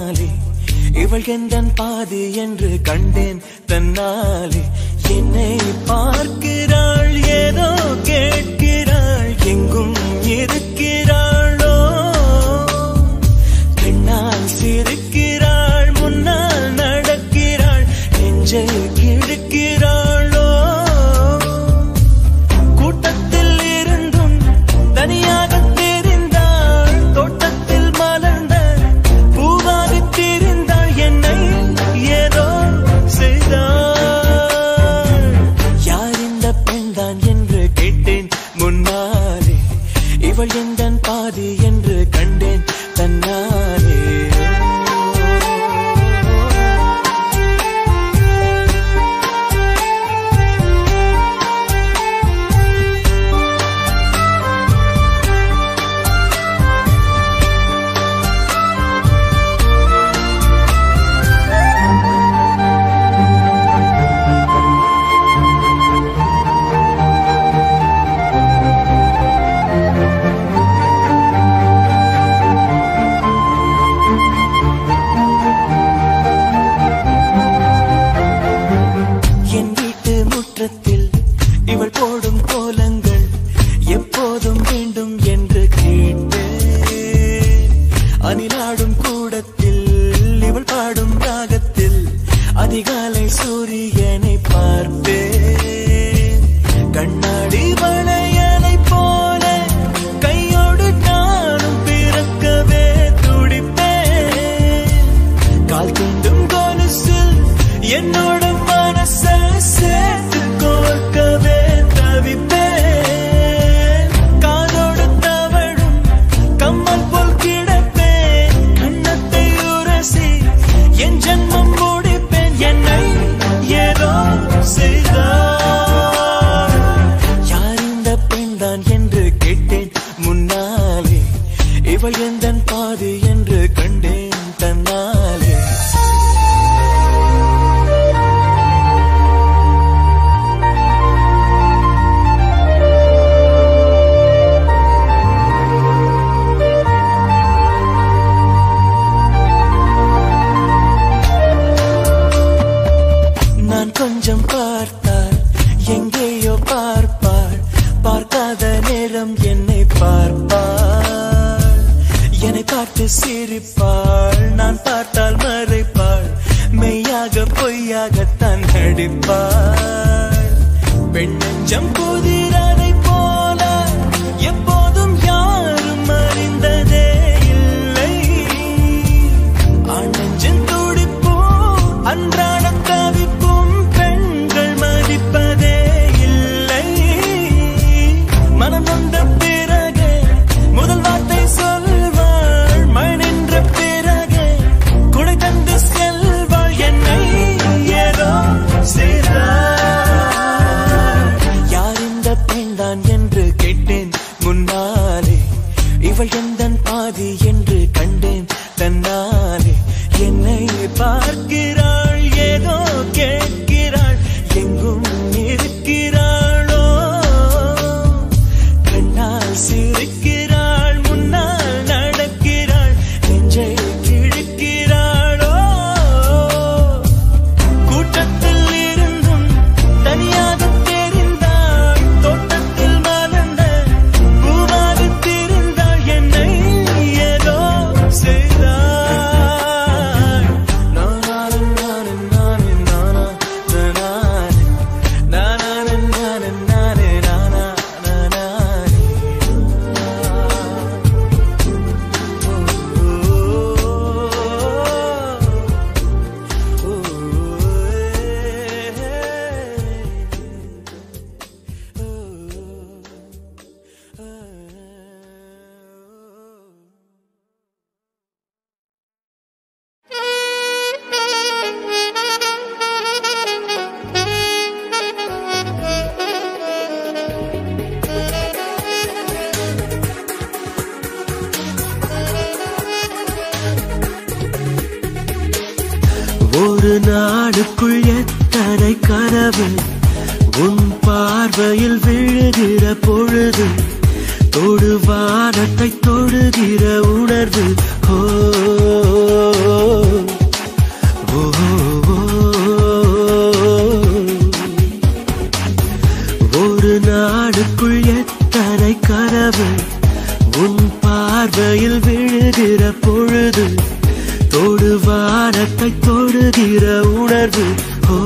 முன்னாலே இவள் எந்தன் பாதி என்று கண்டேன் தன்னாலே என்னை பார்க்கிறாள் ஏதோ கேட்கிறாள் எங்கும் இருக்கிறாளோ கண்ணால் சிரிக்கிறாள் முன்னால் நடக்கிறாள் நெஞ்சை கிழக்கிறாளோ கூட்டத்தில் இருந்தும் தனியாக தெரிந்தாள் தோட்டத்தில் மலர்ந்த பூவாக தெரிந்தாள் என்னை ஏதோ செய்தாள் யார் இந்த பெண்தான் என்று கேட்டேன் முன்னாலே இவள் எந்தன் பாதி என்று கண்டேன் தன்னாலே என் வீட்டு முற்றத்தில் இவள் போடும் கோலங்கள் எப்போதும் வேண்டும் என்று கேட்டேன் அணிலாடும் கூடத்தில் இவள் பாடும் ராகத்தில் அதிகாலை சூரியனை பார்ப்பேன் கண்ணாடி வளையலை போல கையோடு நானும் பிறக்கவே துடிப்பேன் கால் தீண்டும் கொலுசில் என்னோட மனச சேர்த்து கோர்க்கவே தவிப்பேன் காதோடு தவழும் கம்மல் போல் கிடப்பேன் கண்ணத்தை உரசி என் ஜன்மம் முடிப்பேன் என்னை ஏதோ செய்தார் யார் இந்த பெண்தான் என்று கேட்டேன் முன்னாலே இவள் எந்தன் பாதி என்று கண்டேன் தன்னாலே நான் கொஞ்சம் பார்த்தால் எங்கேயோ பார்ப்பாள் பார்க்காத நேரம் என்னை பார்ப்பாள் என்னை பார்த்து சிரிப்பாள் நான் பார்த்தால் மறைப்பாள் மெய்யாக பொய்யாகத்தான் நடிப்பாள் பெண் நெஞ்சம் புதிரதை போல எப்போதும் யாரும் அறிந்ததே இல்லை ஆனஞ்சன் துடிப்பும் அன்றாட தவிப்பும் பெண்கள் மதிப்பதே இல்லை மனம் வந்த பிறகு முதல் வார்த்தை சொல்வாள் மழை நின்ற பிறகு குடை தந்து செல்வாள் என்னை ஏதோ செய்தாள் யார் இந்த பெண்தான் என்று கேட்டேன் முன்னாலே இவள் எந்தன் பாதி என்று கண்டேன் தன்னாலே என்னை பார்க்கிறாள் ஏதோ கேட்கிறாள் எங்கும் இருக்கிறாளோ கண்ணால் சிரிக்கிறாள் முன்னால் நடக்கிறாள் நெஞ்சை கிழக்கிறாளோ கூட்டத்தில் இருந்தும் தனியாக தெரிந்தாள் தோட்டத்தில் மலர்ந்த பூவாக தெரிந்தாள் என்னை ஏதோ செய்தாள் நானான நானே நானே நானா நானானே நானானே நானே நானா நானானே ஒரு நாடுக்குள் எத்தனை கனவு உன் பார்வையில் விழுகிற பொழுது தொடு வானத்தை தொடுகிற உணர்வு ஓ தொடு வானத்தை தொடுகிற உணர்வு ஓ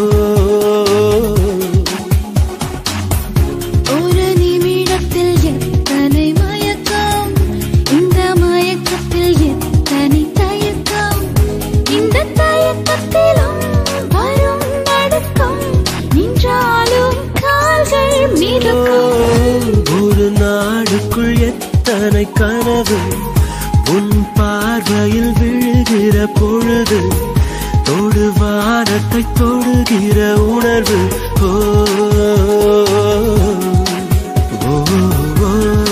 ஒரு நிமிடத்தில் எத்தனை மயக்கம் இந்த மயக்கத்தில் எத்தனை தயக்கம் இந்த தயக்கத்திலும் வரும் நடுக்கம் நின்றாலும் கால்கள் மிதக்கும் ஒரு நாடுக்குள் எத்தனை கனவு உன் பார்வையில் விழுகிற பொழுது தொடு வானத்தை தொடுகிற உணர்வு ஓ ஓ, ஓ, ஓ.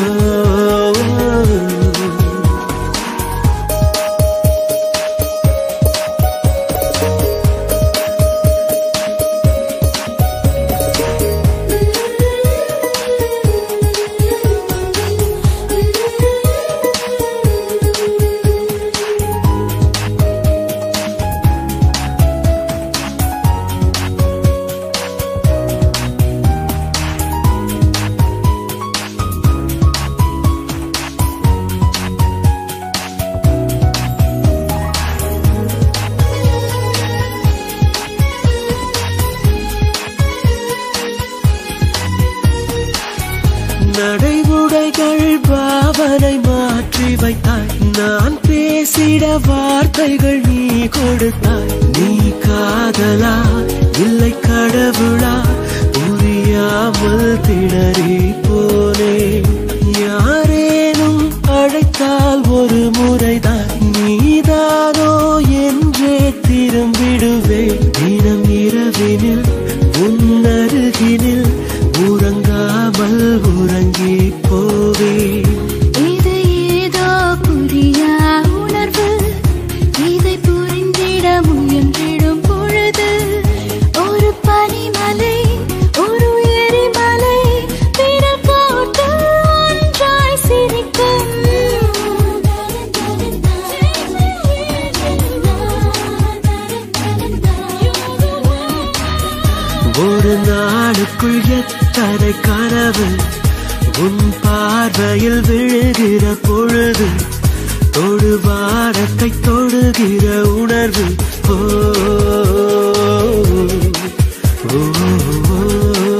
நடைமுறைகள் பாவனை மாற்றி வைத்தாய் நான் பேசிட வார்த்தைகள் நீ கொடுத்தாய் நீ காதலா இல்லை கடவுளா புரியாமல் திணறி போனே யாரேனும் அழைத்தால் ஒரு முறைதான் நீதானோ என்றே திரும்பிடுவேன் தினம் இரவினில் உன்னருகினில் உறங்காமல் உறங்கி போவேன் இது ஏதோ புரியா உணர்வு இதை புரிந்திட முயன்றிடும் பொழுது ஒரு பனிமலை ஒரு எரிமலை விரல் போட்டு ஒன்றாய் சிரிக்கும் ஒரு நாளுக்குள் எத்தனை கனவு உன் பார்வையில் விழுகிற பொழுது தொடு வானத்தை தொடுகிற உணர்வு ஓ ஓ, ஓ, ஓ.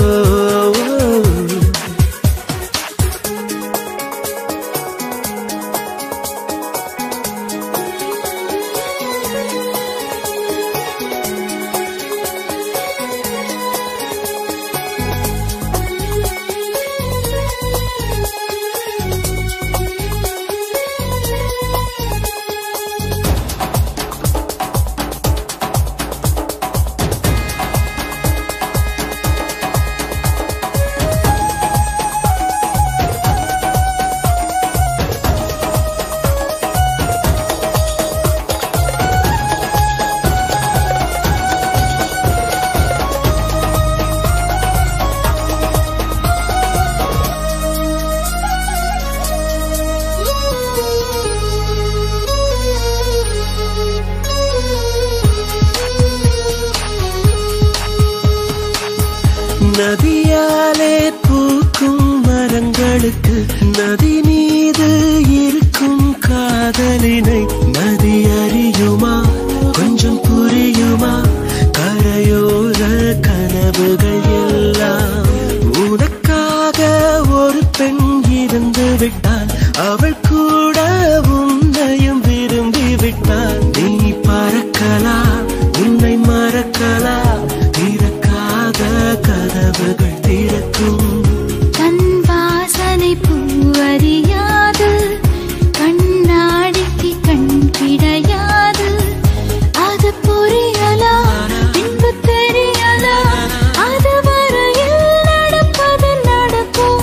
நதியாலே பூக்கும் மரங்களுக்கு நதி மீது இருக்கும் காதலினை நதி அறியுமா கொஞ்சம் புரியுமா கரையோர கனவுகள் எல்லாம் உனக்காக ஒரு பெண் இருந்து விட்டால் அவள் கூட உன்னையும் விரும்பி விட்டால் நீ பறக்கலாம் உன்னை மறக்கலாம் திறக்காத கதவுகள் திறக்கும் கண் வாசனை பூவறியாது கண்ணாடிக்கு கண் கிடையாது அது புரியலா பின்பு தெரியலா அது வரையில் நடப்பது நடக்கும்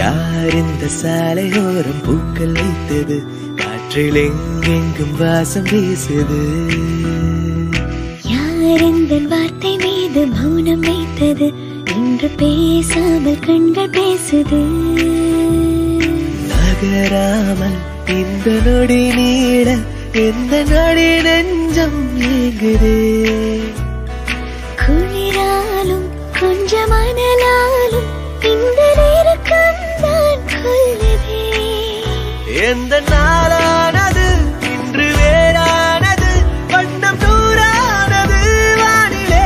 யார் இந்த சாலையோரம் பூக்கள் வைத்தது காற்றில் எங்கெங்கும் வாசம் வீசுது யார் இந்த வார்த்தை மீது மௌனம் வைத்தது இன்று பேசாமல் கண்கள் பேசுது நகராமல் இந்த நொடி நீட எந்த நொடி நெஞ்சம் ஏங்குதே குளிராலும் கொஞ்சம் மணலாலும் இந்த நேரக்கம் தான் கொள்ளுதே எந்த நாளானது இன்று வேறானது வண்ணம் தூரானது வானிலே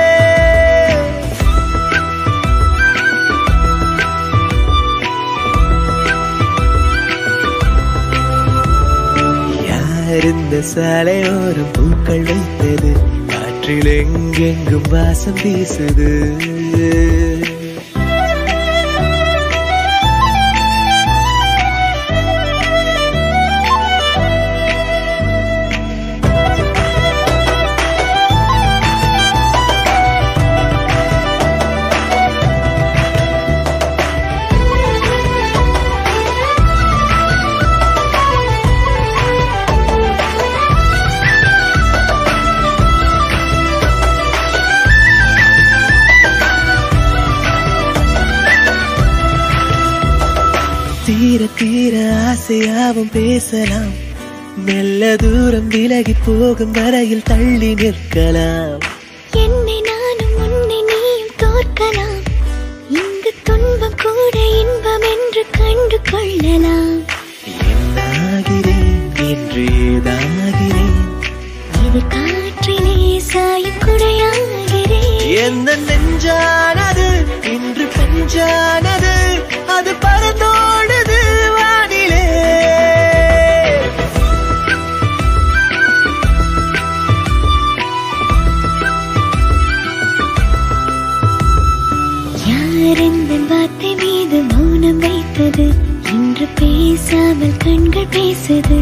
யார் இந்த சாலையோரம் பூக்கள் வைத்தது காற்றில் எங்கெங்கும் வாசம் வீசுது தீர தீர ஆசையாவும் பேசலாம் மெல்ல தூரம் விலகி போகும் வரையில் தள்ளி நிற்கலாம் என்னை நானும் உன்னை நீயும் தோற்கலாம் இங்கு துன்பம் கூட இன்பம் என்று கண்டு கொள்ளலாம் என்னாகிறேன் என்று ஏதாகிறேன் இது காற்றிலே சாயும் குடையாகிறேன் எந்த நெஞ்சானது இன்று பஞ்சானது அது பறந்தோடுது வானிலே யார் இந்த வார்த்தை மீது மௌனம் வைத்தது இன்று பேசாமல் கண்கள் பேசுது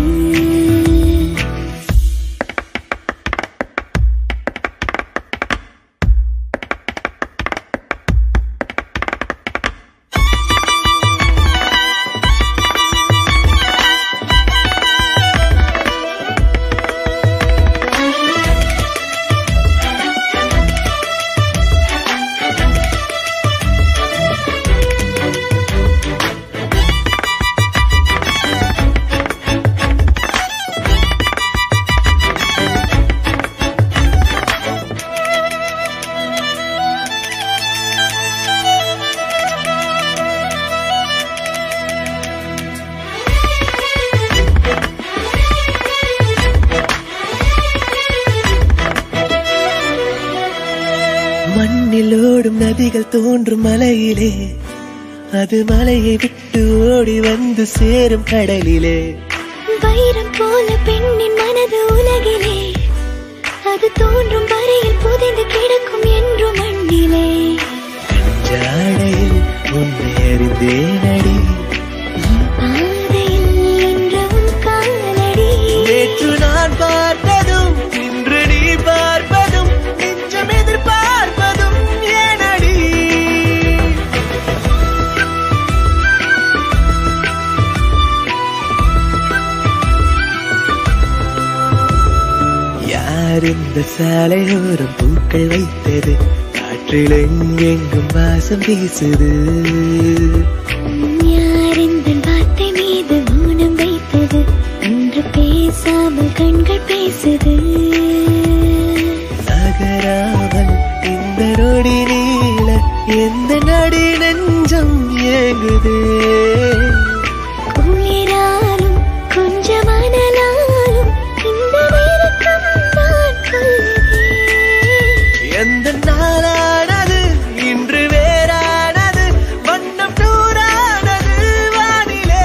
மண்ணில் ஓடும் நதிகள் தோன்றும் மலையிலே அது மலையை விட்டு ஓடி வந்து சேரும் கடலிலே வைரம் போல பெண்ணின் மனது உலகிலே அது தோன்றும் வரையில் புதைந்து கிடக்கும் என்று மண்ணிலே ஜாடையில் உன்னை அறிந்தேனடி என் பாதையில் இன்று உன் காலடி நேற்று நான் பார்த்ததும் இன்று நீ பார்ப்பதும் நெஞ்சம் எதிர்பார்ப்பதும் ஏனடி யார் இந்த சாலையோரம் பூக்கள் வைத்தது காற்றில் எங்கெங்கும் வாசம் வீசுது யார் இந்த வார்த்தை மீது மௌனம் வைத்தது இன்று பேசாமல் கண்கள் பேசுது நகராமல் இந்த நொடி நீள எந்த நடி நெஞ்சம் ஏங்குதே குளிராலும் கொஞ்சம் மணலாலும் இந்த நேரக்கம் தான் கொள்ளுதே எந்த நாளானது இன்று வேறானது வண்ணம் நூறானது வானிலே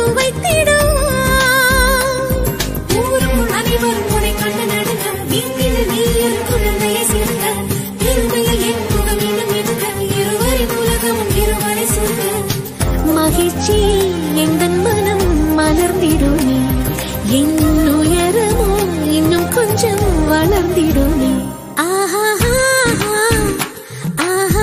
வைத்திடுவாய் ஊருக்குள் அனைவரும் உன்னை கண்டு நடுங்க வீட்டில் நீ என் குழந்தையை சிறுங்க இருமையில் என் முகம் இன்னும் இருங்க இருவரின் உலகமும் இருவரை சொல்ல மகிழ்ச்சி எங்கள் மனம் மலர்ந்திடுமே என் உயரமோ இன்னும் கொஞ்சம் வளர்ந்திடுமே ஆஹா ஆஹா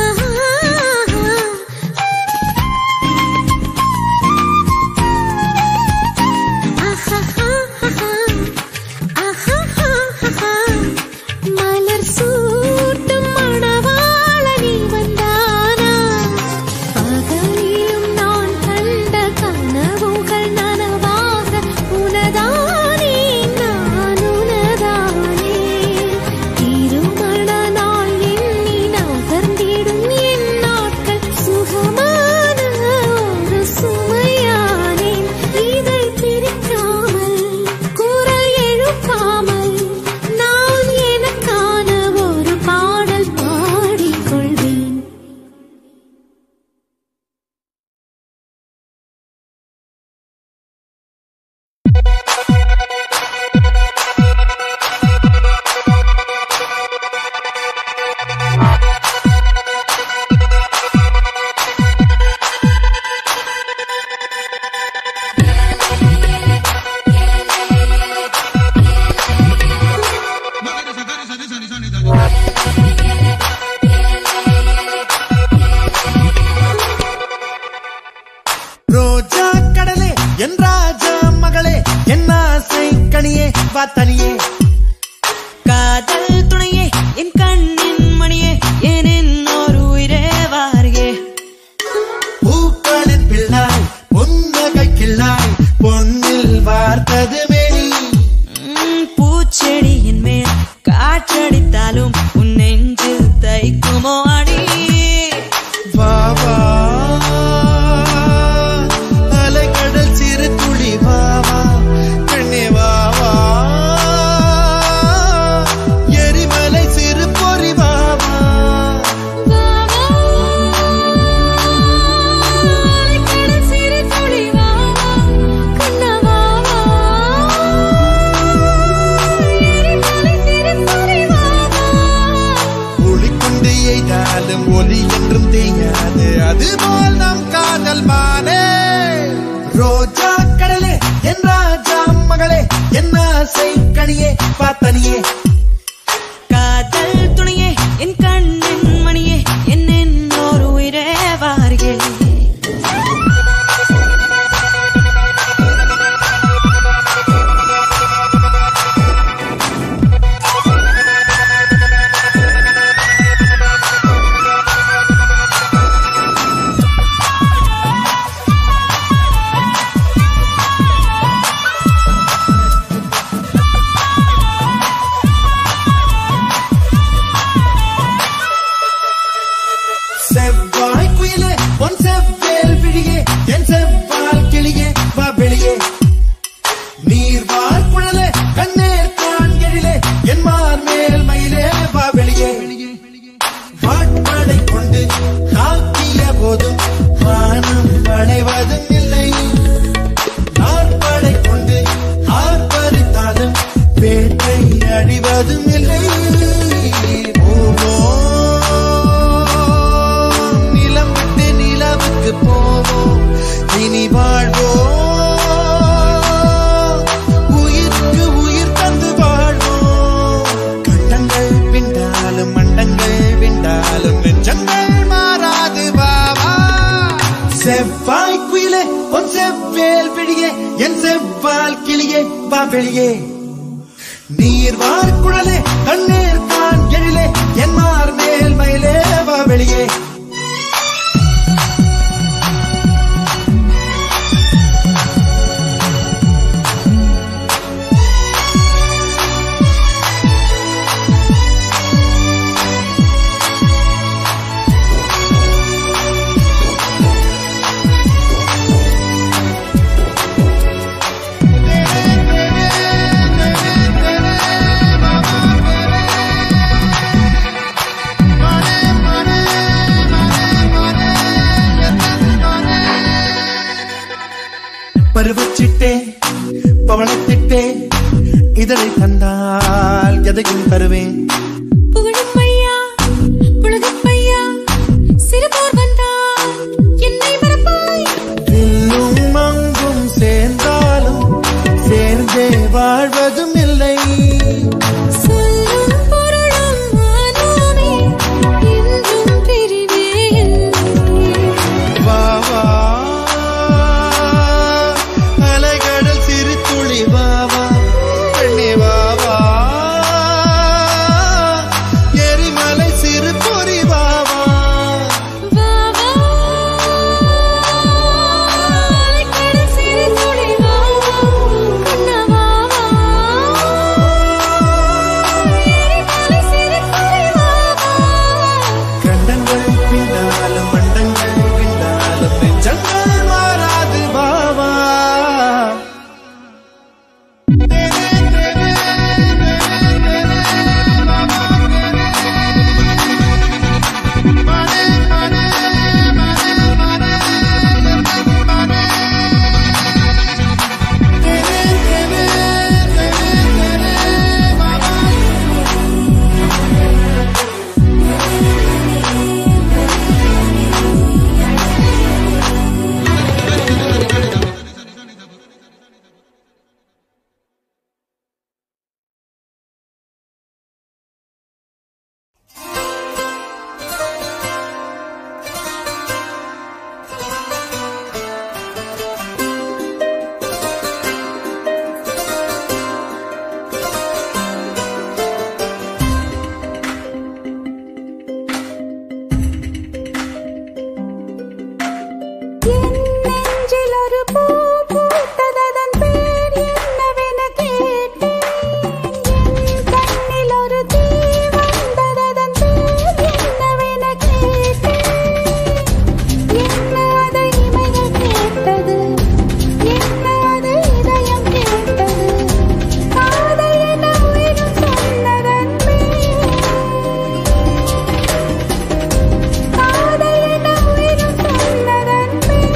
மலர் சூட்டும் மணவாளனி வந்தானா பகலிலும் நான் கண்ட கனவுகள் நனவாக உனதானே நான் உனதானே திருமண நாள் எண்ணி நகர்ந்திடும் என் நாட்கள் சுகமான ஒரு சுமையானேன் இதை பிரிக்காமல் குரல் எழுப்பாமல் நான் எனக்கான ஒரு பாடல் பாடிக்கொள்வேன் ரோஜா கடலே என் ராஜா மகளே என் ஆசை கனியே வா தனியே காதல் துணையே என் கண்ணின் மணியே என் இன்னொரு உயிரே வாரியே பூக்களின் பிள்ளாய் புன்னகை கிள்ளாய் பொன்னில் வார்த்தது மேனி உம், பூச்செடியின் மேல் காற்றடித்தாலும் உன் நெஞ்சில் தைக்குமோ அடி வா வா அலைக்கடல் சிறு துளி வா வா கண்ணே வா வா எரிமலை சிறு பொறி வா வா சிறு துளி வா கண்ணவா சிறு பொறி வா ஒளிக்கொண்டு எய்தாலும் ஒலி என்றும் தேயாது அதுபோல் நம் காதல் மானே ரோஜா கடலே என் ராஜா மகளே என் ஆசை கனியே பார்த்தனியே காதல் துணையே என் கண்ணின் மணியே என் இன்னொரு உயிரே வாரியே செவ்வாய் குயிலே பொன் செவ்வேல் விழியே என் செவ்வால் கிளியே வா வெளியே நீர்வார் குழலே கண்ணேர் காண்களிலே என் மார் மேல் மயிலே வா வெளியே வாட்படை கொண்டு தாக்கிய போதும் வானம் வளைவதும் இல்லை நாற்படை கொண்டு ஆர்ப்பரித்தாலும் வேட்டை அழிவதும் இல்லை போவோம் நிலம் விட்டு நிலவுக்கு போவோம் இனி வாழ்வோம் உயிருக்கு உயிர் தந்து வாழ்வோம் கண்டங்கள் விண்டாலும் மண்டங்கள் விண்டாலும் நெஞ்சங்கள் மாறாது வாவா செவ்வாய் குயிலே உன் செவ்வேல் விழியே என் செவ்வால் கிளியே வா வெளியே நீர்வார் குழலே கண்ணீர் கான் எழிலே என் மார் மேல் மயிலே வா வெளியே பருவச்சிட்டே பவளத்திட்டே இதழை தந்தால் எதையும் தருவேன் புகழும் பையா புலகப் பையா சிறுபோர் வந்தால் என்னை மறப்பாய் வில்லும் அங்கும் சேர்ந்தாலும் சேர்ந்தே வாழ்வதும் இல்லை சொல்லும் பொருளும் நானுமே என்றும் பிரிவே இல்லை வா வா அலைகடல் சிறு துளி வா வா பெண்ணே வா வா எரிமலை சிறு பொறி வா வா வா வா கடல் சிறு துளி வா வா கண்ணா வா வா எரிமலை சிறு பொறி வா வா கண்டங்கள் பின்னாலும் மண்டங்கள் பின்னாலும் நெஞ்சங்கள் மாறாது வா வா என் நெஞ்சில் ஒரு பூ பூத்ததன் பேர் என்னவென கேட்டேன் என் கண்ணில் ஒரு தீ வந்ததன் பேர் என்னவென கேட்டேன் என்ன அதை இமைகள் கேட்டது என்ன அதை இதயம் கேட்டது காதல் என உயிரும் சொன்னதன் காதல் என உயிரும் சொன்னதன்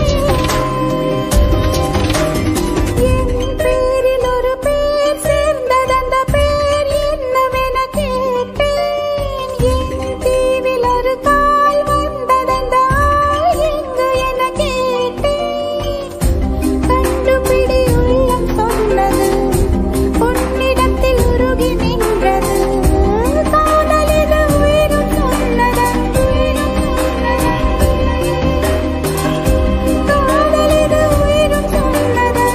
என் பேரில் ஒரு பேர் சேர்ந்ததந்த பேர் என்னவென கேட்டேன் என் தீவில் ஒரு கால் வந்ததந்த ஆள் எங்கு என கேட்டேன் கண்டுபிடி உள்ளம் சொன்னது உன்னிடத்தில் உருகி நின்றது காதல் இது உயிரும் சொன்னதன் காதல் இது உயிரும் சொன்னதன்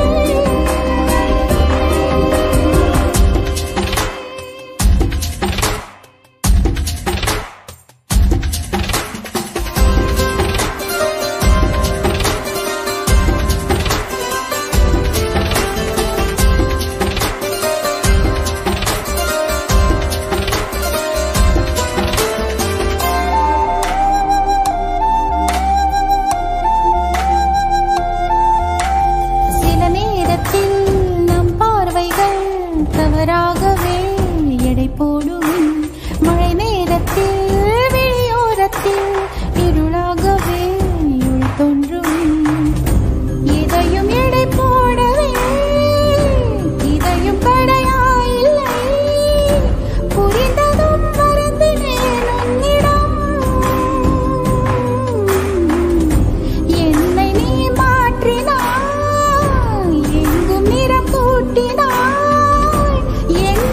சில நேரத்தில் நம் பார்வைகள் தவறாகவே எடை போடும் மழை நேரத்தில் வெளியோரத்தில் இருளாகவே இருள் தோன்றும் இதையும் எடை போடவே இதையும் தடையாயில்லை புரிந்ததும் மறந்தினேன் உன்னிடம் என்னை நீ மாற்றினாய் எங்கும் நிறம் கூட்டினாய் என்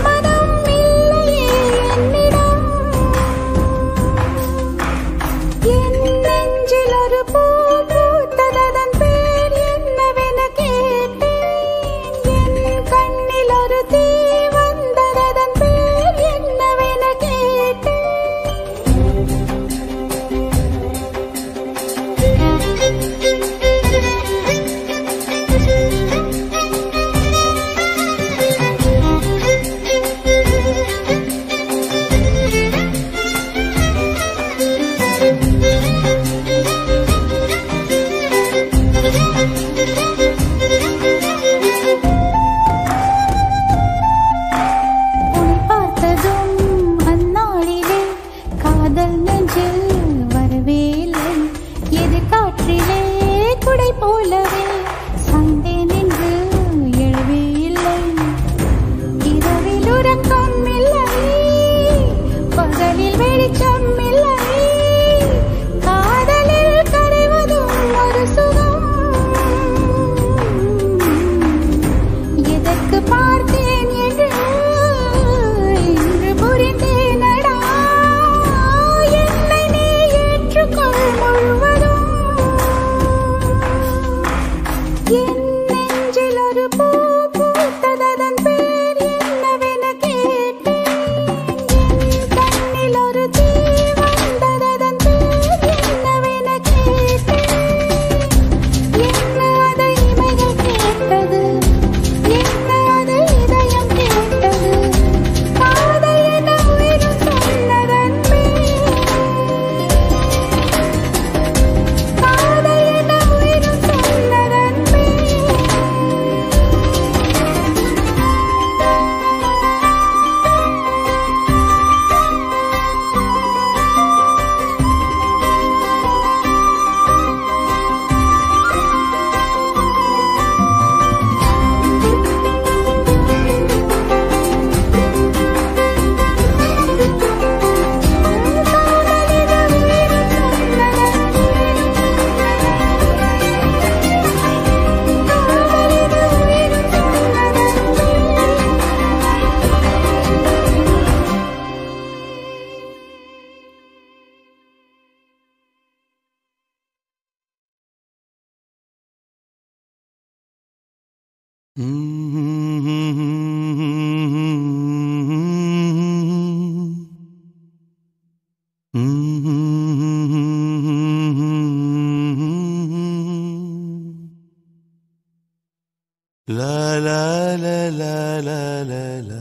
La la la la la la la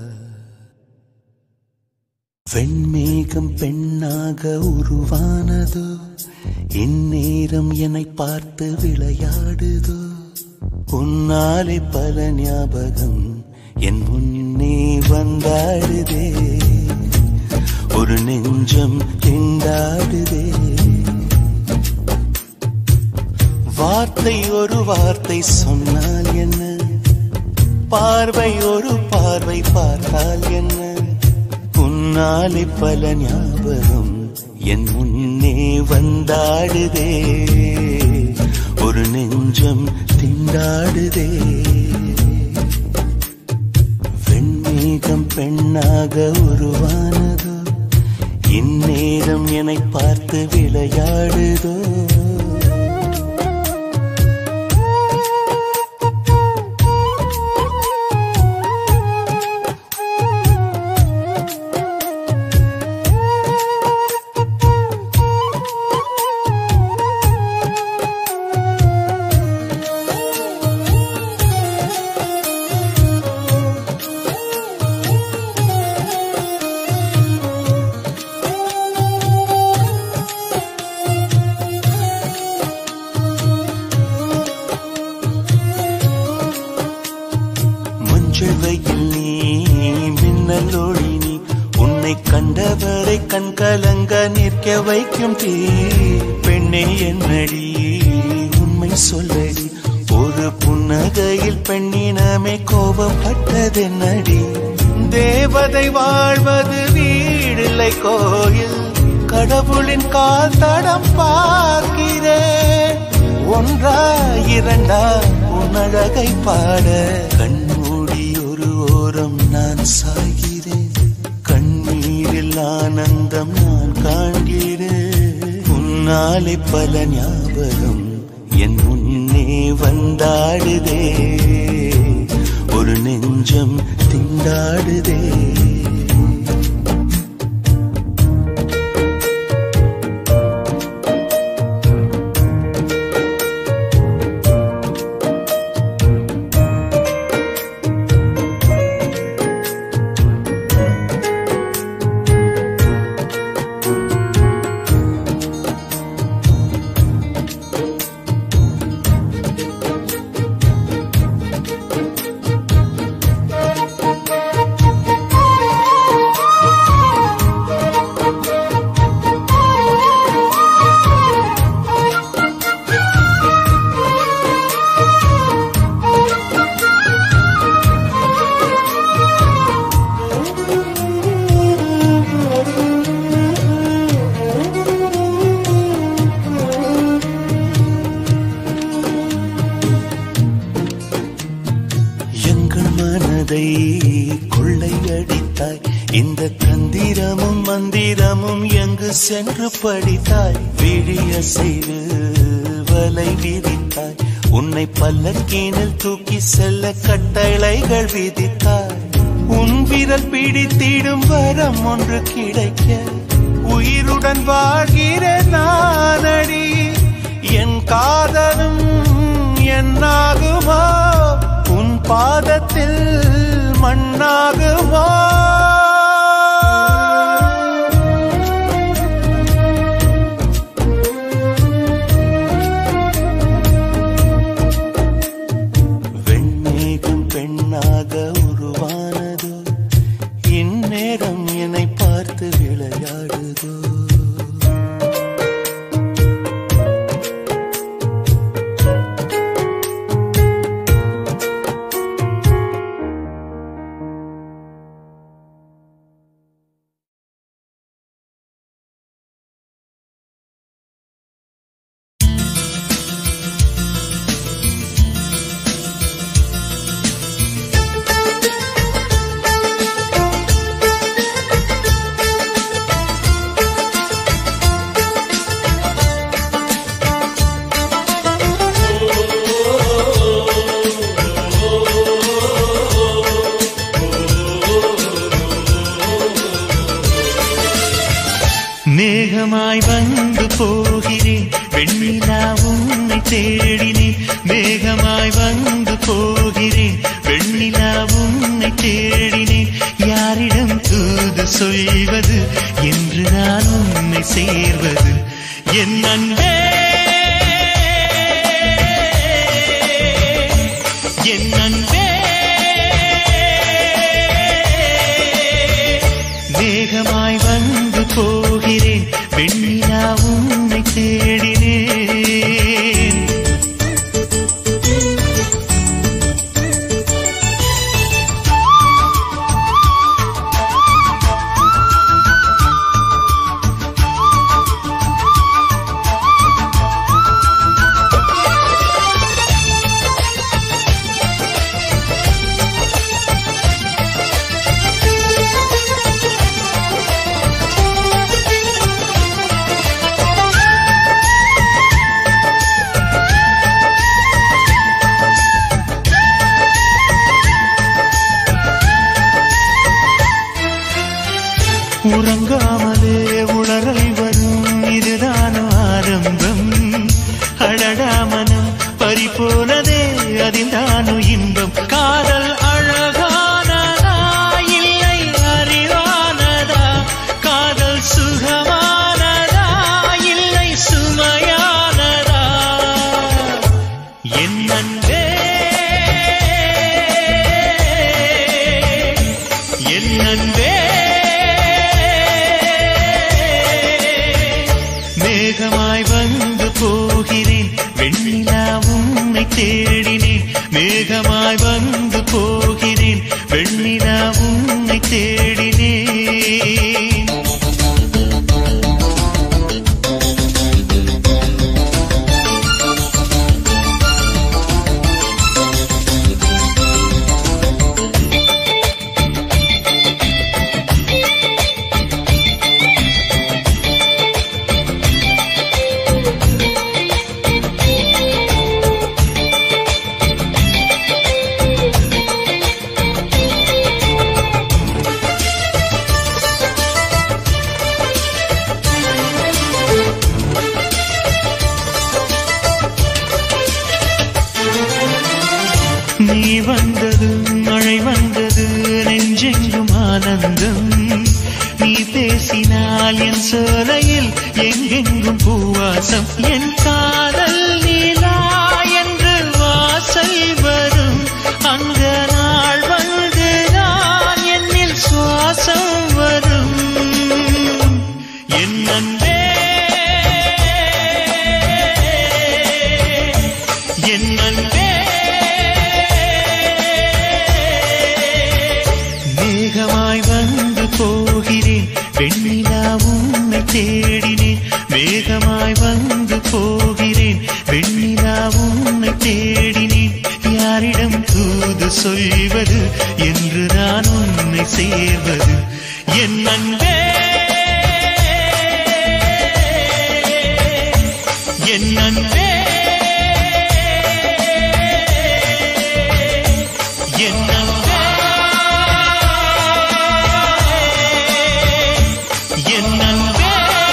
வெண்மேகம் பெண்ணாக உருவானதோ இந்நேரம் என்னை பார்த்து விளையாடுதோ உன்னாலே பல ஞாபகம் என் முன்னே வந்தாடுதே ஒரு நெஞ்சம் திண்டாடுதே வார்த்தை ஒரு வார்த்தை சொன்னால் என்ன பார்வை ஒரு பார்வை பார்த்தால் என்ன உன்னாலே பல ஞாபகம் என் முன்னே வந்தாடுதே ஒரு நெஞ்சம் திண்டாடுதே வெண்மேகம் பெண்ணாக உருவானதோ இந்நேரம் என்னை பார்த்து விளையாடுதோ மஞ்சள் வெயில் நீ மின்னல் ஒளி நீ உன்னை கண்டவரை கண் கலங்க நிற்க வைக்கும் தீ பெண்ணே என்னடி உண்மை சொல்லடி ஒரு புன்னகையில் பெண்ணினமே கோபப்பட்டதென்னடி தேவதை வாழ்வது வீடில்லை கோயில் கடவுளின் கால் தடம் பார்க்கிறேன் ஒன்றா இரண்டா உன் அழகை பாட கண்மூடி ஒரு ஓரம் நான் சாகிறேன் கண்ணீரில் ஆனந்தம் நான் காண்கிறேன் உன்னாலே பல ஞாபகம் என் முன்னே வந்தாடுதே ஒரு நெஞ்சம் திண்டாடுதே எங்கள் மனதை கொள்ளையடித்தாய் இந்த தந்திரமும் மந்திரமும் எங்கு சென்று படித்தாய் விழிய செய்து வலை விதித்தாய் உன்னை பல்லக்கீனில் தூக்கி செல்ல கட்டளைகள் விதித்தாய் உன் விரல் பிடித்திடும் வரம் ஒன்று கிடைக்க உயிருடன் வாழ்கிற நானடி என் காதலும் என்னாகுமோ உன் பாதத்தில் மண்ணாகுமோ வெண்மேகம் பெண்ணாக உருவானதோ இந்நேரம் என்னை பார்த்து விளையாடுதோ மேகமாய் வந்து போகிறேன் வெண்ணிலா உன்னை தேடினேன் மேகமாய் வந்து போகிறேன் வெண்ணிலா உன்னை தேடினேன் யாரிடம் தூது சொல்வது என்று நான் உன்னை சேர்வது என் அன்பே என் அன்பே வேகமாய் வந்து போகிறேன் வெண்ணிலா உன்னை தேடினேன் உறங்காமலே உளறல் வரும் இதுதான் ஆரம்பம் அழடா மனம் பறிபோனதே அதில்தானு இன்பம் காதல் அழகானதா இல்லை அறிவானதா காதல் சுகமானதா இல்லை சுமையானதா என் அன்பே என் அன்பே மேகமாய் வந்து போகிறேன் வெண்ணிலா உன்னை தேடினேன் மேகமாய் வந்து போகிறேன் வெண்ணிலா உன்னை தேடினேன் நீ வந்தது மழை வந்தது நெஞ்செங்கும் ஆனந்தம் நீ பேசினால் என் சோலையில் எங்கெங்கும் பூவாசம் என் காதல் நீலா என்று வாசல் வரும் அந்த நாள் வந்து நான் என்னில் சுவாசம் வரும் என் அன்பே என் அன்பே மேகமாய் வந்து போகிறேன் வெண்ணிலா உன்னை தேடினேன் மேகமாய் வந்து போகிறேன் வெண்ணிலா உன்னை தேடினேன் யாரிடம் தூது சொல்வது என்று நான் உன்னை சேர்வது என் அன்பே என் அன்பே என் அன்பே என் அன்பே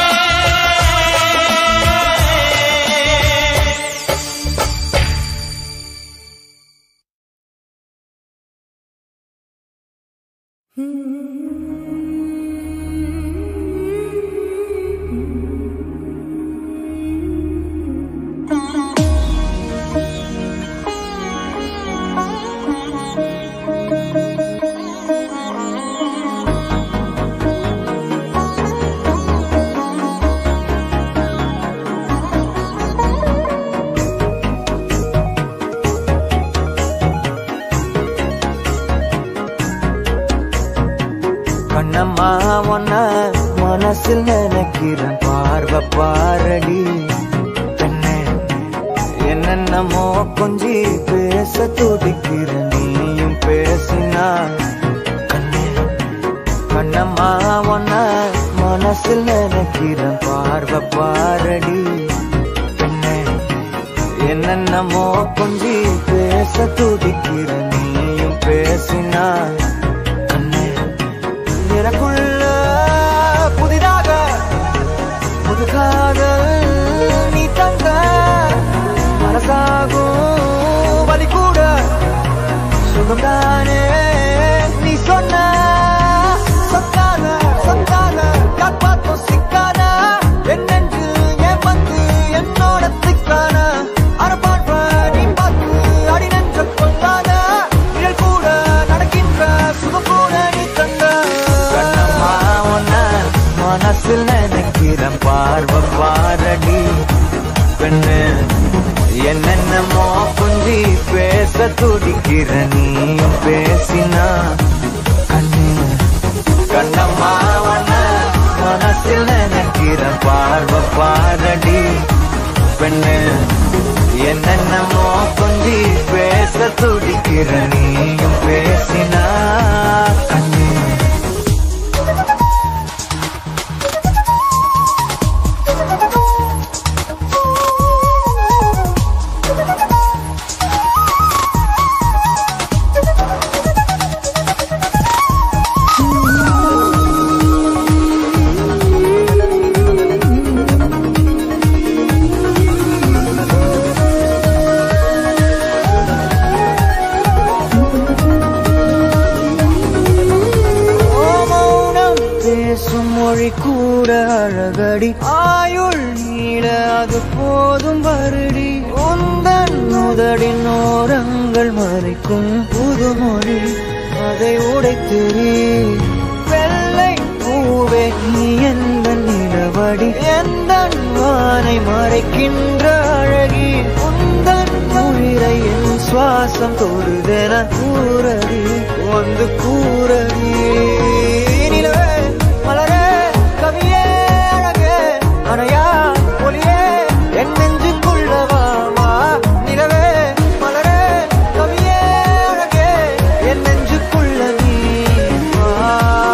கண்ணம்மா ஒன்ன மனசில் நினைக்கிறேன் பார்வை பாரடி பெண்ணே என்னென்னமோ கொஞ்சி பேச துடிக்கிற நீயும் பேசினா கண்ணே கண்ணம்மா ஒன்ன மனசில் நினைக்கிறேன் பார்வை பாரடி பெண்ணே என்னென்னமோ கொஞ்சி பேச துடிக்கிற நீயும் பேசினா கண்ணே எனக்குள்ள புதிதாக தானே நீ சொன்ன சொக்காத சொக்காத யார் பார்த்தும் சிக்காத என் நெஞ்சு என் பந்து என்னோட திக்கான அரபாட்ப நீ பார்த்து அடி நெஞ்ச கொண்டாத நிழல் கூட நடக்கின்ற சுகம் கூட நீ தந்த கண்ணம்மா உன்ன மனசில் நினைக்கிறேன் பார்வை பாரடி பெண்ணு என்னென்னமோ குஞ்சி பேச துடிக்கிற நீயும் பேசினா கண்ணு கண்ணம்மா உன்ன மனசில் நினைக்கிற பார்வை பாரடி பெண்ணு என்னென்னமோ கொஞ்சி பேச துடிக்கிற நீயும் பேசினா கண்ணு ஓ மௌனம் பேசும் மொழி கூட அழகடி ஆயுள் நீள அது போதும் வருடி உந்தன் முதடின் ஓரங்கள் மறைக்கும் புதுமொழி அதை உடைத்தெறி வெள்ளை பூவே நீ எந்த நிலவடி எந்த வானை மறைக்கின்ற அழகி உந்தன் உயிரை என் சுவாசம் தொடுதென கூறடி வந்து கூறடி நிலவே மலரே கவியே அழகே அணையா ஒளியே என் நெஞ்சுக்குள்ளவாமா நிலவே மலரே கவியே அழகே என் நெஞ்சுக்குள்ள நீ வா.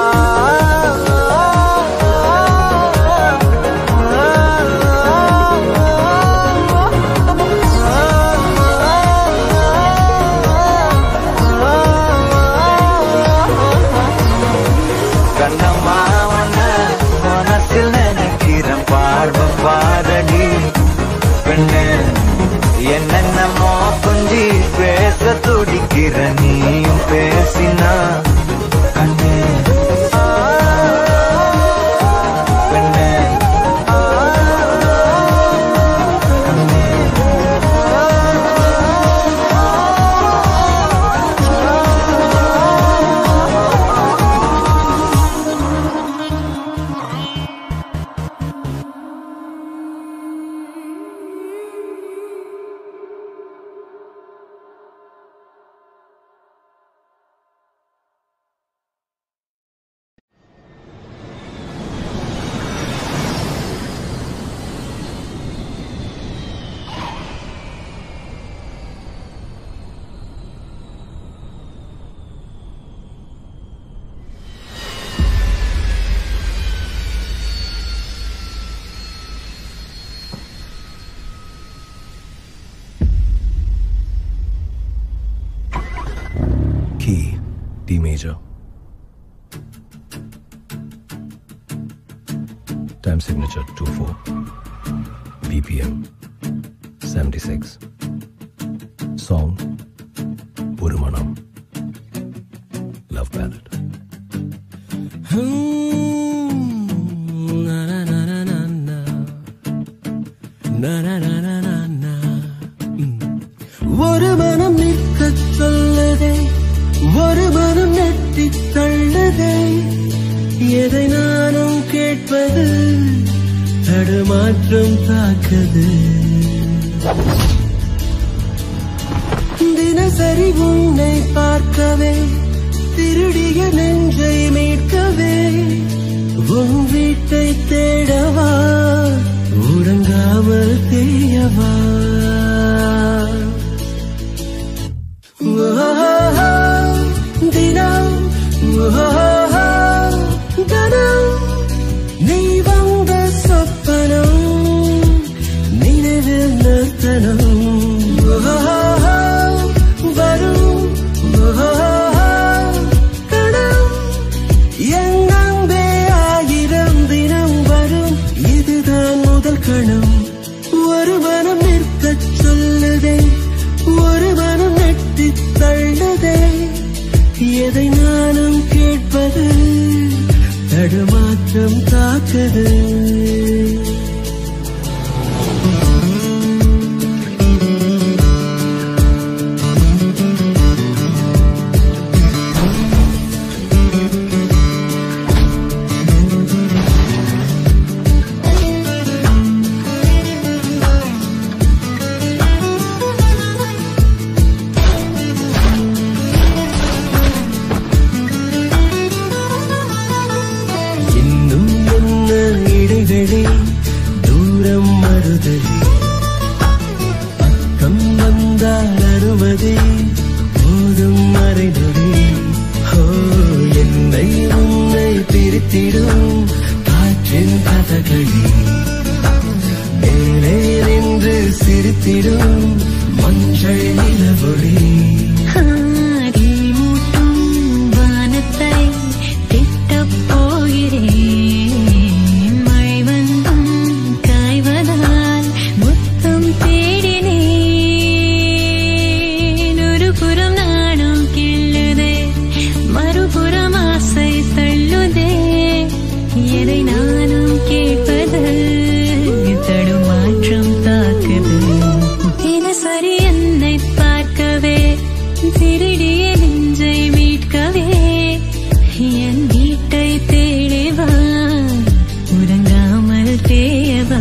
கண்ணம்மா உன்ன மனசில் நினைக்கிறேன் பார்வை பாரடி பெண்ணு என்னென்னமோ கொஞ்சி பேச துடிக்கிற நீயும் பேசினா கண்ணு பெண்ணு Key, D major. Time signature 24. BPM 76. Song Urumanam. Love ballad. ஒரு மனம் நிற்கச் சொல்லதே ஒரு மனம் நெட்டி தள்ளதே எதை நானும் கேட்பது தடுமாற்றம் தாக்குது தினசரி உன்னை பார்க்கவே திருடிய நெஞ்சை மீட்கவே உன் வீட்டை தேடவா உறங்காமல் தேயவா தினம் கனம் நீ வந்த சொப்பனம் நினைவில் நிறுத்தனம் வரும் கணம் என் அன்பே ஆயிரம் தினம் வரும் இதுதான் முதல் கணம் ஒரு மனம் நிற்கச் சொல்லுதே ஒரு மனம் நெட்டி தள்ளுதே வருவது இன்னும் என்ன இடைவெளி தூரம் மறுதலி பக்கம் வந்தால் அனுமதி போதும் மறைநொடி ஓ என்னை உன்னை பிரித்திடும் காற்றின் கதகளி மேலே நின்று சிரித்திடும் மஞ்சள் நிலவொளி ஆதி மூட்டும் வானத்தை திட்டப் போகிறேன் மழை வந்தும் காய்வதால் முத்தம் தேடினேன் ஒரு புறம் நாணம் கிள்ளுதே மறுபுறம் ஆசை தள்ளுதே எதை நானும் கேட்பது தடுமாற்றம் தாக்குது தினசரி என்னை பார்க்கவே திருடிய நெஞ்சை மீட்கவே என் வீட்டை தேடிவா உறங்காமல் தேவா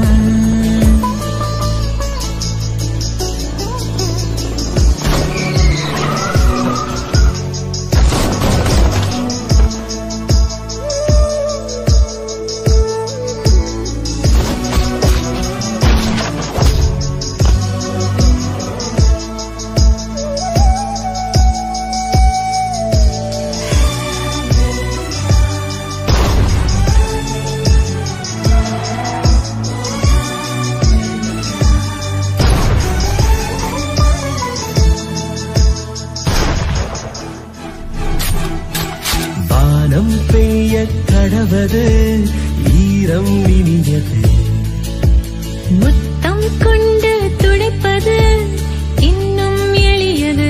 வானம் பெய்ய கடவது ஈரம் இனியது முத்தம் கொண்டு துடைப்பது இன்னும் எளியது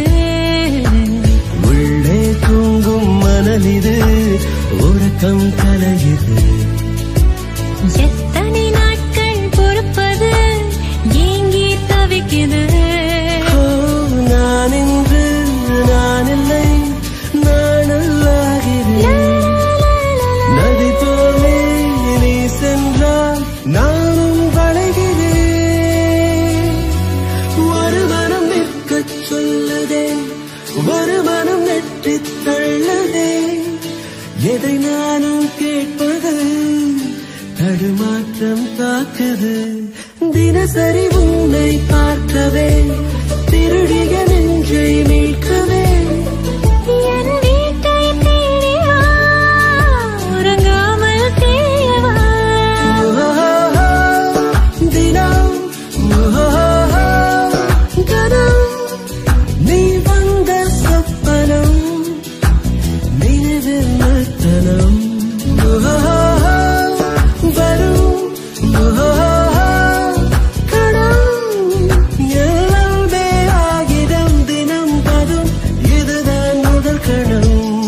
உள்ளே தூங்கும் மணலிது உறக்கம் கலையுது எத்தனை நாட்கள் பொறுப்பது ஏங்கி தவிக்குது ஓ, நான் இன்று நான் இல்லை நானல்லாகிறேன் நதி போலே நீ சென்றால் நானும் வளைகிறேன் ஒரு மனம் நிற்கச் சொல்லுதே ஒரு மனம் நெற்றித் தள்ளுதே எதை நானும் கேட்பது தடுமாற்றம் தாக்குது தினசரி உன்னை பார்க்கவே திருடிய நெஞ்சை மீட்கவே என் வீட்டை தேடிவா உறங்காமல் தேவா தினம் கனம் நீ வந்த சொப்பனம் நினைவில் நர்த்தனம் வரும் கணம் எல்லாமே ஆகிடம் தினம் வரும் இதுதான் முதல் கணம்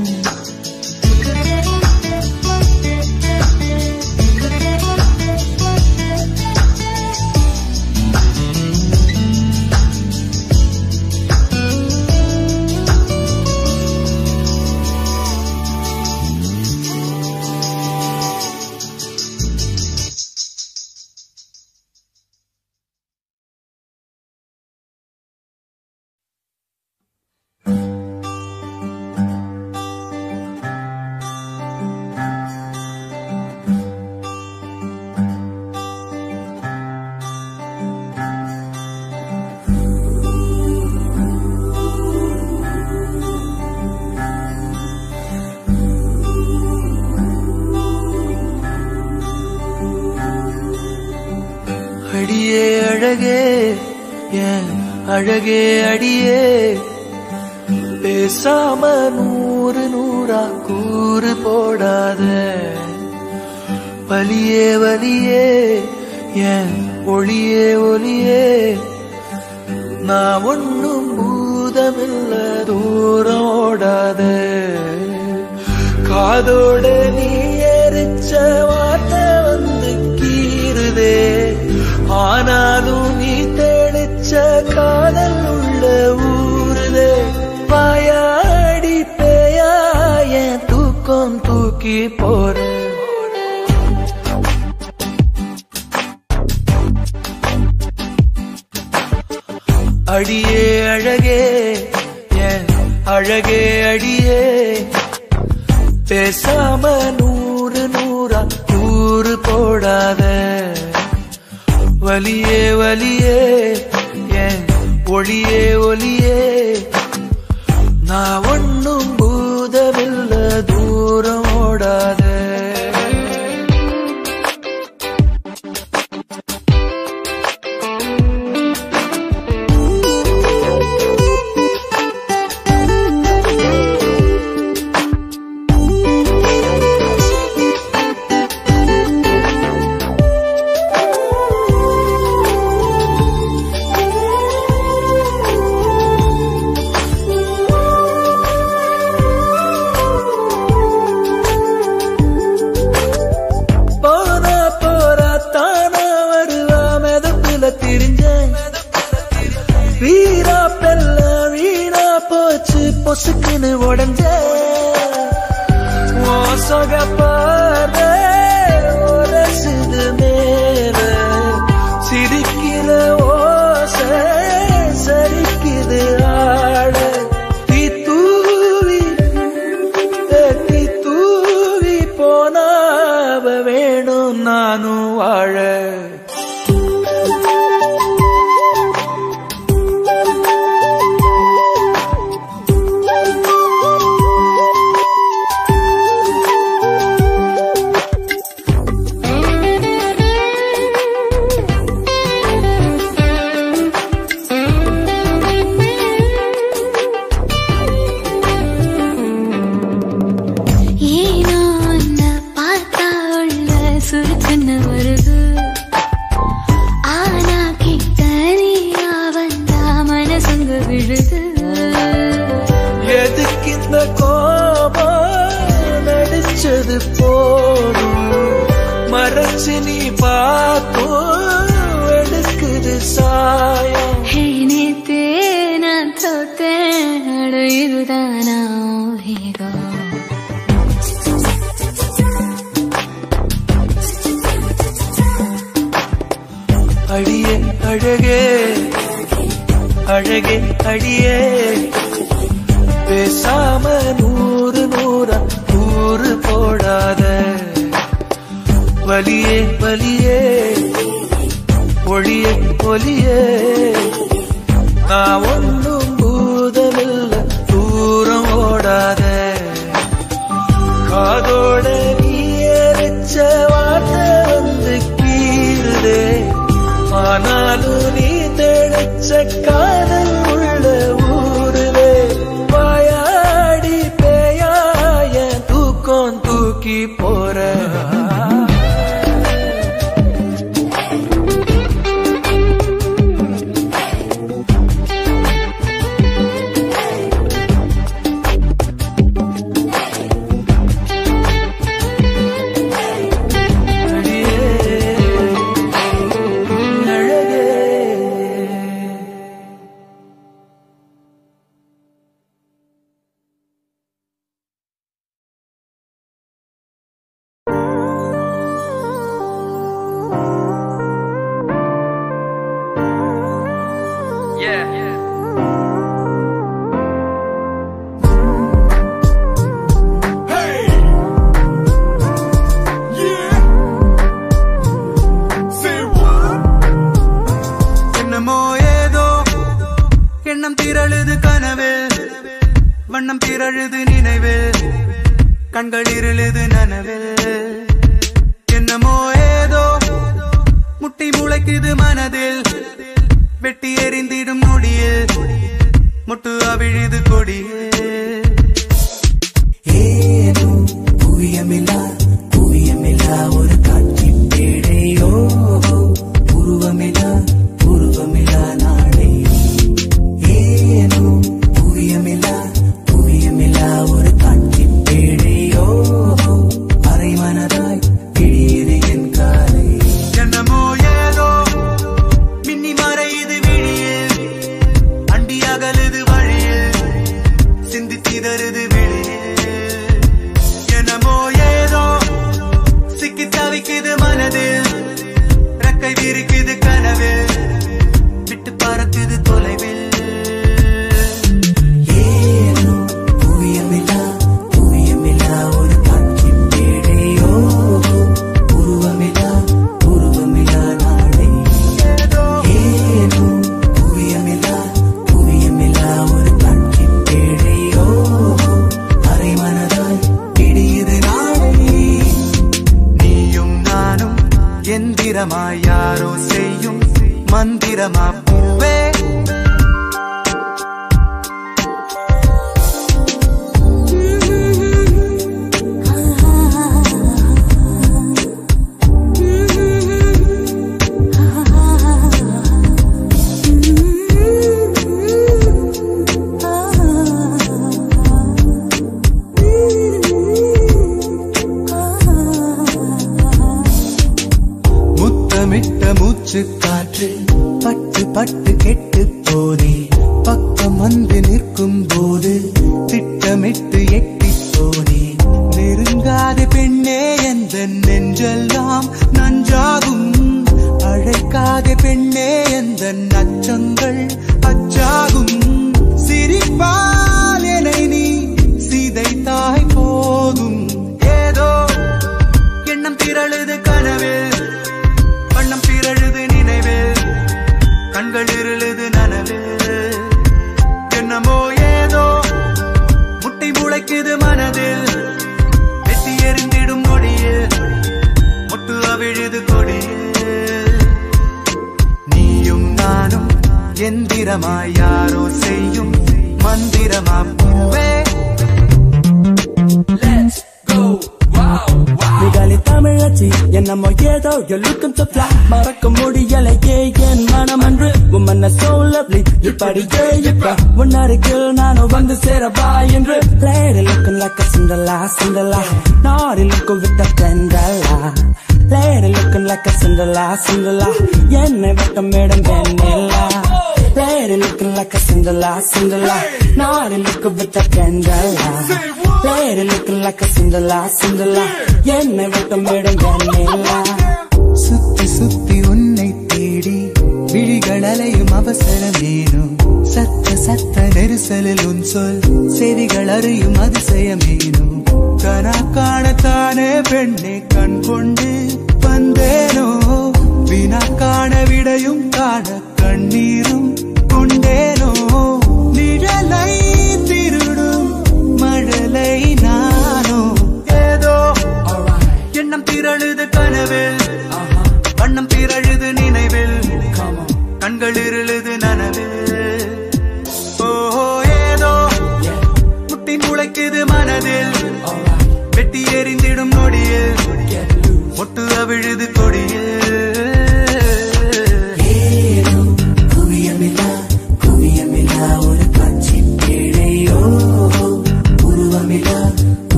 அடியே அழகே என் அழகே அடியே பேசாம நூறு நூறா கூறு போடாத வலியே வலியே என் ஒளியே ஒளியே நான் ஒன்னும் பூதமில்ல தூரம் ஓடாத காதோட நீ எரிச்ச வார்த்தை வந்து ஊறுதே ஆனாலும் நீ தெளிச்ச காதல் உள்ள ஊறுதே வாயாடி பேயா என் தூக்கம் தூக்கி போறேன் அடியே அழகே என் அழகே அடியே பேசாம நூறு நூறா நூறு போடாத வலியே வலியே என் ஒளியே ஒளியே நான் ஒண்ணும் பூதமில்ல தூரம் ஓடாத போனா போறா தானா வருவா மெதப்புல திரிஞ்சேன் வீரா பெல்ல வீணா போச்சு பொசுக்குன்னு உடஞ்ச ஓ சொகப்பாத உரசுது மேல சிரிக்கிற ஓச சரிக்குது ஆட தீ தூவி தட்டி தூவி போனாவ வேணும் நானும் வாழ ஏனோ உன்னை பார்த்தா உள்ள சுருக்குன்னு வருது ஆனா கிட்ட நீயா வந்தா மனசுங்க விழுது எதுக்கு இந்த கோபம் நடிச்சது போதும் மறைச்சு நீ பார்த்தும் எடுக்குது சாயம் ஹே நேத்தே நான் தோத்தேன் அட இதுதானா வேகம் அடியே அழகே அழகே அடியே பேசாம நூறு நூறா நூறு போடாத வலியே வலியே ஒளியே ஒளியே நான் ஒன்றும் பூதமில்ல தூரம் ஓடாத காதோட நீ எரிச்ச வார்த்தை வந்து கீழுதே ஆனாலும் நீ தெளிச்ச காதல் உள்ள ஊருதே வாயாடி பேயாய தூக்கம் தூக்கி போற என்னமோ ஏதோ எண்ணம் திரழுது கனவில் வண்ணம் திரழுது நினைவில் கண்கள் இருளுது நனவில் என்னமோ ஏதோ முட்டி முளைக்குது மனதில் வெட்டி எறிந்திடும் நொடியில் முட்டு அவிழுது கொடியில் ஏனோ புவியமில்லா புவியமில்லா ஒரு காட்சி பேழையோ உருவமில்லா உருவமில்லா நாளை ஏனோ புவியமில்லா புவியமில்லா ஒரு காட்சி பேழையோ அரை மனதாய் கிழியுது என் காலை என்னமோ சிந்தி சிதறுது வெளியில் என்னமோ ஏதோ சிக்கி தவிக்குது மனதில் ரெக்கை விரிக்குது கனவில் விட்டு பறக்குது தொலைவில் ஏனோ புவியமில்லா புவியமில்லா ஒரு காட்சி பேடையோ உருவமில்லா உருவமில்லா நாடை ஏனோ புவியமில்லா புவியமில்லா ஒரு காட்சி பேடையோ அரை மனதாய் இடியுது நாடை நீயும் நானும் எந்திரமாய் யாரோ செய்யும் மந்திரமா பூவே முத்தமிட்ட மூச்சு காற்று பட்டு பட்டு கெட்டு போதே பக்கம் வந்து நிற்கும் போது திட்டமிட்டு எட்டி போனே நெருங்காத பெண்ணே எந்த நெஞ்செல்லாம் நஞ்சாகும் அழைக்காத பெண்ணே எந்த நச்சங்கள் அச்சாகும் சிரிப்பால் என்னை நீ சிதைத்தாய் போதும் ஏதோ எண்ணம் திரழுது கனவில் வண்ணம் பிறழுது நினைவில் கண்கள் இருளுது நனவில் என்னமோ ஏதோ முட்டை முளைக்குது மனதில் வெட்டி எறிந்திடும் நொடியில் முட்டு அவிழுது கொடியில் நீயும் நானும் எந்திரமாய் யாரோ செய்யும் மந்திரமா பூவே நிகாலி தமிழச்சி என்னமோ ஏதோ you're looking so fly மறக்க முடியலையே என் மனம் அன்று உம்மன்ன so lovely இப்படியே இப்ப உன்னருகில் நானும் வந்து சேரவா என்று lady looking like a Cinderella Cinderella naughty looking with a Cinderella lady looking like a Cinderella Cinderella என்னை வட்டம் madam Vennila lady looking like a Cinderella Cinderella naughty looking with a Cinderella lady looking like a Cinderella Cinderella என்னை வட்டம் madam வெண்ணிலா சுத்தி சுத்தி உன்னை தேடி விழிகள் அலையும் அவசரமேனும் சத்த சத்த நெரிசலில் உன் சொல் செவிகள் அறியும் அதிசயமேனும் கனா காணத்தானே பெண்ணே கண் கொண்டு வந்தேனோ வினா காண விடையும் காண கண்ணீரும்